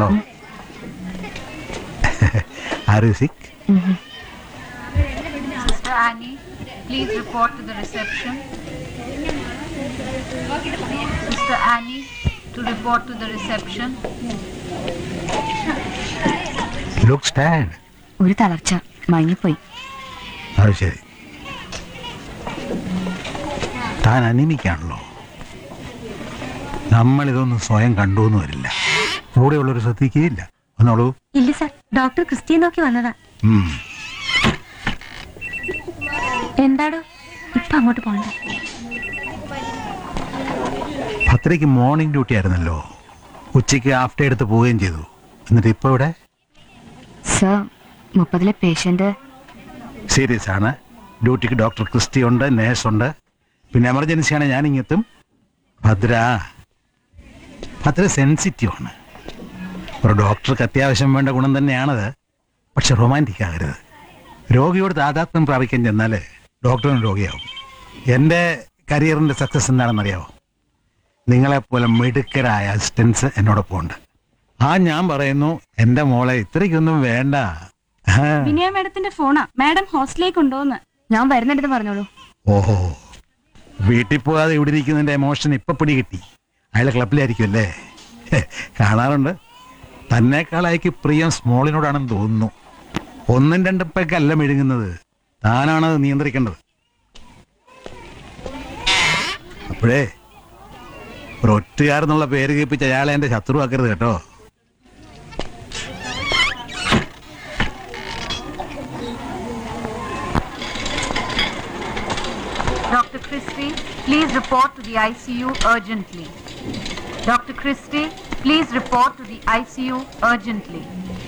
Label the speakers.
Speaker 1: ആണല്ലോ are you sick
Speaker 2: Sister Annie, please report to the reception. Sister Annie, to report to the reception.
Speaker 1: ലുക്ക് സ്റ്റാൻഡ്
Speaker 3: ഒരു തളർച്ച മയങ്ങിപ്പോയി
Speaker 1: അത് ശരി താൻ അനിമിക്കാണല്ലോ നമ്മളിതൊന്നും സ്വയം കണ്ടു എന്ന് വരില്ല കൂടെയുള്ളൊരു ശ്രദ്ധിക്കുകയില്ല എന്നോളൂ
Speaker 3: ഇല്ല സാർ ഡോക്ടർ ക്രിസ്ത്യൻ നോക്കി വന്നതാ
Speaker 1: ഉം.
Speaker 3: എന്താടോ ഇപ്പൊ അങ്ങോട്ട് പോണ്ട
Speaker 1: പത്തരയ്ക്ക് മോർണിംഗ് ഡ്യൂട്ടി ആയിരുന്നല്ലോ ഉച്ചയ്ക്ക് ഹാഫ് ഡേ എടുത്ത് പോവുകയും ചെയ്തു എന്നിട്ട് ഇപ്പോൾ ഇവിടെ
Speaker 3: സർ മുപ്പതിലെ പേഷ്യന്റ്
Speaker 1: സീരിയസ് ആണ് ഡ്യൂട്ടിക്ക് ഡോക്ടർ ക്രിസ്റ്റി ഉണ്ട് നേഴ്സ് ഉണ്ട് പിന്നെ എമർജൻസിയാണ് ഞാൻ ഇങ്ങെത്തും ഭദ്ര ഭദ്ര സെൻസിറ്റീവ് ആണ് ഒരു ഡോക്ടർക്ക് അത്യാവശ്യം വേണ്ട ഗുണം തന്നെയാണത് പക്ഷെ റൊമാൻറ്റിക് ആകരുത് രോഗിയോട് താതാത്മ്യം പ്രാപിക്കാൻ ചെന്നാൽ ഡോക്ടറിന് രോഗിയാവും എൻ്റെ കരിയറിൻ്റെ സക്സസ് എന്താണെന്നറിയാമോ നിങ്ങളെപ്പോലെ മിടുക്കരായ അസിസ്റ്റൻസ് എന്നോടൊപ്പം ഉണ്ട് ആ ഞാൻ പറയുന്നു എൻ്റെ മോളെ ഇത്രയ്ക്കൊന്നും വേണ്ട ആ.
Speaker 4: വിനയ മാഡത്തിന്റെ ഫോണാ മാഡം ഹോസ്റ്റലിലേക്ക് ഉണ്ടോന്ന്
Speaker 3: ഞാൻ വരുന്നുണ്ടെന്ന് പറഞ്ഞോളൂ
Speaker 1: ഓഹോ വീട്ടിൽ പോകാതെ ഇവിടെ ഇരിക്കുന്നതിന്റെ എമോഷൻ ഇപ്പൊ പിടി കിട്ടി അയാളെ ക്ലബിലായിരിക്കും അല്ലേ ഹെ, കാണാറുണ്ട് തന്നെക്കാളായിക്ക് പ്രിയം സ്മോളിനോടാണെന്ന് തോന്നുന്നു ഒന്നും രണ്ടും പേക്കല്ല മെഴുകുന്നത് താനാണത് നിയന്ത്രിക്കേണ്ടത് അപ്പോഴേ ഒരു ഒറ്റുകാരെന്നുള്ള പേര് കേൾപ്പിച്ച് അയാളെ എന്റെ ശത്രുവാക്കരുത് കേട്ടോ
Speaker 2: Dr. Christie, please report to the ICU urgently. Dr. Christie, please report to the ICU urgently.